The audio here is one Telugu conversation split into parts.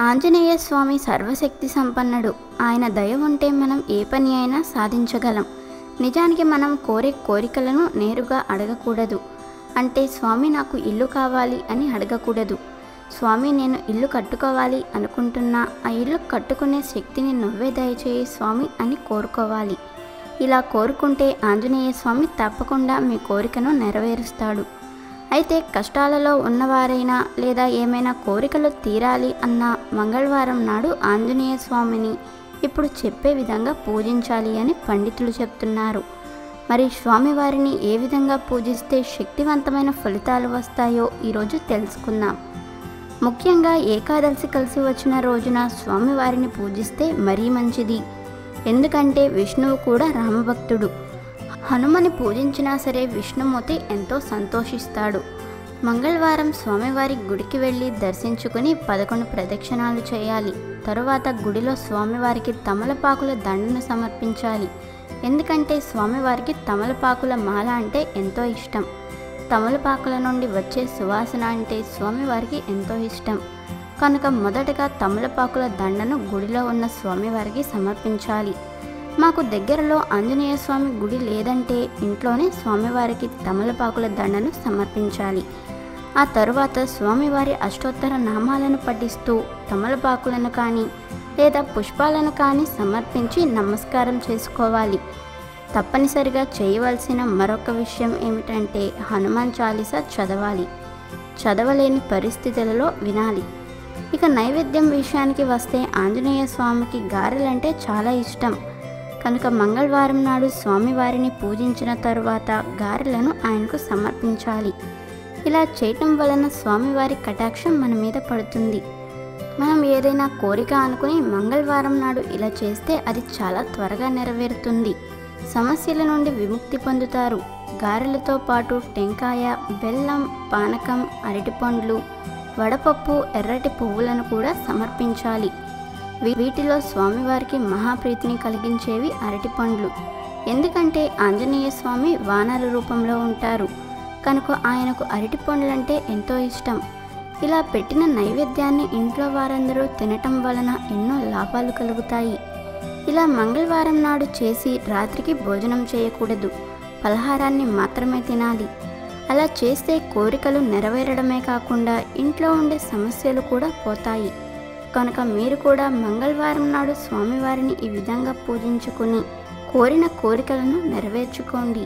ఆంజనేయ స్వామి సర్వశక్తి సంపన్నుడు ఆయన దయ ఉంటే మనం ఏ పని అయినా సాధించగలం నిజానికి మనం కోరే కోరికలను నేరుగా అడగకూడదు అంటే స్వామి నాకు ఇల్లు కావాలి అని అడగకూడదు స్వామి నేను ఇల్లు కట్టుకోవాలి అనుకుంటున్నా ఆ ఇల్లు కట్టుకునే శక్తిని నువ్వే దయచేయి స్వామి అని కోరుకోవాలి ఇలా కోరుకుంటే ఆంజనేయ స్వామి తప్పకుండా మీ కోరికను నెరవేరుస్తాడు అయితే కష్టాలలో ఉన్నవారైనా లేదా ఏమైనా కోరికలు తీరాలి అన్న మంగళవారం నాడు ఆంజనేయ స్వామిని ఇప్పుడు చెప్పే విధంగా పూజించాలి అని పండితులు చెప్తున్నారు మరి స్వామివారిని ఏ విధంగా పూజిస్తే శక్తివంతమైన ఫలితాలు వస్తాయో ఈరోజు తెలుసుకుందాం ముఖ్యంగా ఏకాదశి కలిసి వచ్చిన రోజున స్వామివారిని పూజిస్తే మరీ మంచిది ఎందుకంటే విష్ణువు కూడా రామభక్తుడు హనుమని పూజించినా సరే విష్ణుమూర్తి ఎంతో సంతోషిస్తాడు మంగళవారం స్వామివారి గుడికి వెళ్ళి దర్శించుకుని పదకొండు ప్రదక్షిణాలు చేయాలి తరువాత గుడిలో స్వామివారికి తమలపాకుల దండను సమర్పించాలి ఎందుకంటే స్వామివారికి తమలపాకుల మాల అంటే ఎంతో ఇష్టం తమలపాకుల నుండి వచ్చే సువాసన అంటే స్వామివారికి ఎంతో ఇష్టం కనుక మొదటగా తమలపాకుల దండను గుడిలో ఉన్న స్వామివారికి సమర్పించాలి మాకు దగ్గరలో ఆంజనేయ స్వామి గుడి లేదంటే ఇంట్లోనే స్వామివారికి తమలపాకుల దండను సమర్పించాలి ఆ తరువాత స్వామివారి అష్టోత్తర నామాలను పఠిస్తూ తమలపాకులను కానీ లేదా పుష్పాలను కానీ సమర్పించి నమస్కారం చేసుకోవాలి తప్పనిసరిగా చేయవలసిన మరొక విషయం ఏమిటంటే హనుమాన్ చాలీసా చదవాలి చదవలేని పరిస్థితులలో వినాలి ఇక నైవేద్యం విషయానికి వస్తే ఆంజనేయ స్వామికి గారెలంటే చాలా ఇష్టం కనుక మంగళవారం నాడు స్వామివారిని పూజించిన తరువాత గారెలను ఆయనకు సమర్పించాలి ఇలా చేయటం వలన స్వామివారి కటాక్షం మన మీద పడుతుంది మనం ఏదైనా కోరిక అనుకుని మంగళవారం నాడు ఇలా చేస్తే అది చాలా త్వరగా నెరవేరుతుంది సమస్యల నుండి విముక్తి పొందుతారు గారెలతో పాటు టెంకాయ బెల్లం పానకం అరటిపండ్లు వడపప్పు ఎర్రటి పువ్వులను కూడా సమర్పించాలి వీ- వీటిలో స్వామివారికి మహాప్రీతిని కలిగించేవి అరటిపండ్లు ఎందుకంటే ఆంజనేయ స్వామి వానర రూపంలో ఉంటారు కనుక ఆయనకు అరటిపండ్లంటే ఎంతో ఇష్టం ఇలా పెట్టిన నైవేద్యాన్ని ఇంట్లో వారందరూ తినటం వలన ఎన్నో లాభాలు కలుగుతాయి ఇలా మంగళవారం నాడు చేసి రాత్రికి భోజనం చేయకూడదు పలహారాన్ని మాత్రమే తినాలి అలా చేస్తే కోరికలు నెరవేరడమే కాకుండా ఇంట్లో ఉండే సమస్యలు కూడా పోతాయి కనుక మీరు కూడా మంగళవారం నాడు స్వామివారిని ఈ విధంగా పూజించుకుని కోరిన కోరికలను నెరవేర్చుకోండి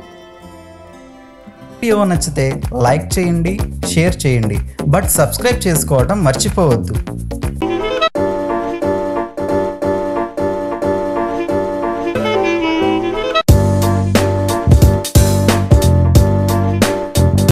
వీడియో నచ్చితే లైక్ చేయండి షేర్ చేయండి బట్ సబ్స్క్రైబ్ చేసుకోవడం మర్చిపోవద్దు